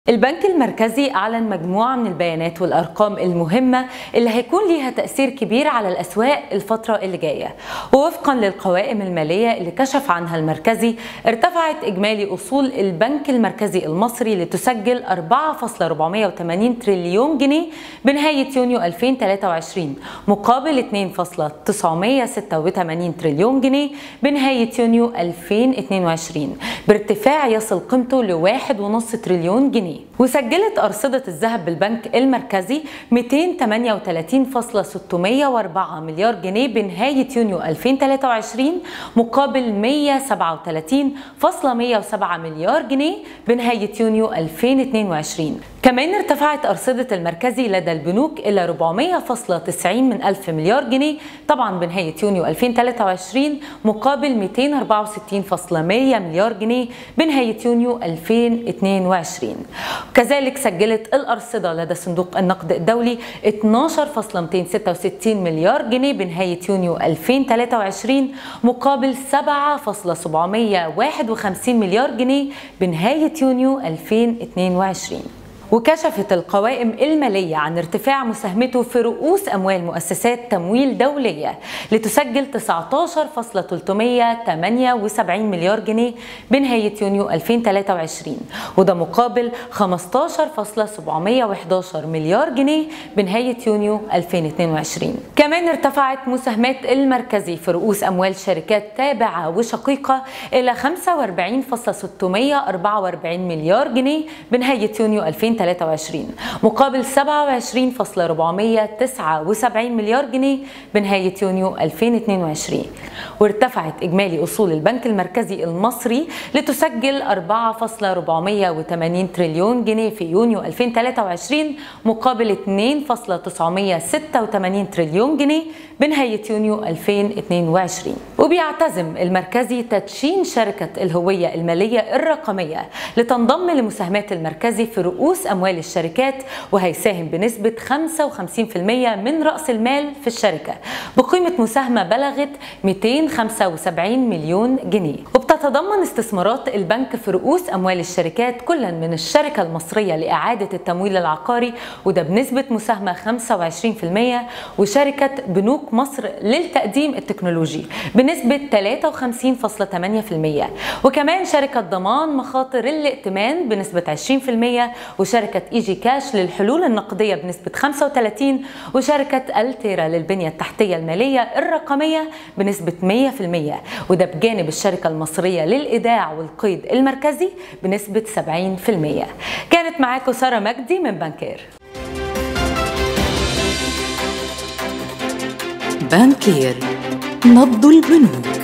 البنك المركزي أعلن مجموعة من البيانات والأرقام المهمة اللي هيكون ليها تأثير كبير على الأسواق الفترة اللي جاية ووفقا للقوائم المالية اللي كشف عنها المركزي ارتفعت إجمالي أصول البنك المركزي المصري لتسجل 4.480 تريليون جنيه بنهاية يونيو 2023 مقابل 2.986 تريليون جنيه بنهاية يونيو 2022 بارتفاع يصل قيمته ل 1.5 تريليون جنيه وسجلت أرصدة الذهب بالبنك المركزي 238.604 مليار جنيه بنهاية يونيو 2023 مقابل 137.107 مليار جنيه بنهاية يونيو 2022 كمان ارتفعت أرصدة المركزي لدى البنوك إلى 400.90 من ألف مليار جنيه طبعا بنهاية يونيو 2023 مقابل 264.100 مليار جنيه بنهاية يونيو 2022 كذلك سجلت الأرصدة لدى صندوق النقد الدولي 12.266 مليار جنيه بنهاية يونيو 2023 مقابل 7.751 مليار جنيه بنهاية يونيو 2022 وكشفت القوائم المالية عن ارتفاع مساهمته في رؤوس أموال مؤسسات تمويل دولية لتسجل 19.378 مليار جنيه بنهاية يونيو 2023 وده مقابل 15.711 مليار جنيه بنهاية يونيو 2022 كمان ارتفعت مساهمات المركزي في رؤوس أموال شركات تابعة وشقيقة إلى 45.644 مليار جنيه بنهاية يونيو 2023 2023 مقابل 27.479 مليار جنيه بنهاية يونيو 2022 وارتفعت إجمالي أصول البنك المركزي المصري لتسجل 4.480 تريليون جنيه في يونيو 2023 مقابل 2.986 تريليون جنيه بنهاية يونيو 2022 وبيعتزم المركزي تدشين شركة الهوية المالية الرقمية لتنضم لمساهمات المركزي في رؤوس أموال الشركات وهيساهم بنسبة 55% من رأس المال في الشركة بقيمة مساهمة بلغت 275 مليون جنيه وبتتضمن استثمارات البنك في رؤوس أموال الشركات كلا من الشركة المصرية لإعادة التمويل العقاري وده بنسبة مساهمة 25% وشركة بنوك مصر للتقديم التكنولوجي بنسبة 53.8% وكمان شركة ضمان مخاطر الائتمان بنسبة 20% وشركة ايجي كاش للحلول النقدية بنسبة 35 وشركة التيرا للبنية التحتية المالية الرقمية بنسبة 100% وده بجانب الشركة المصرية للإيداع والقيد المركزي بنسبة 70% كانت معاكم سارة مجدي من بانكير بانكير نبض البنوك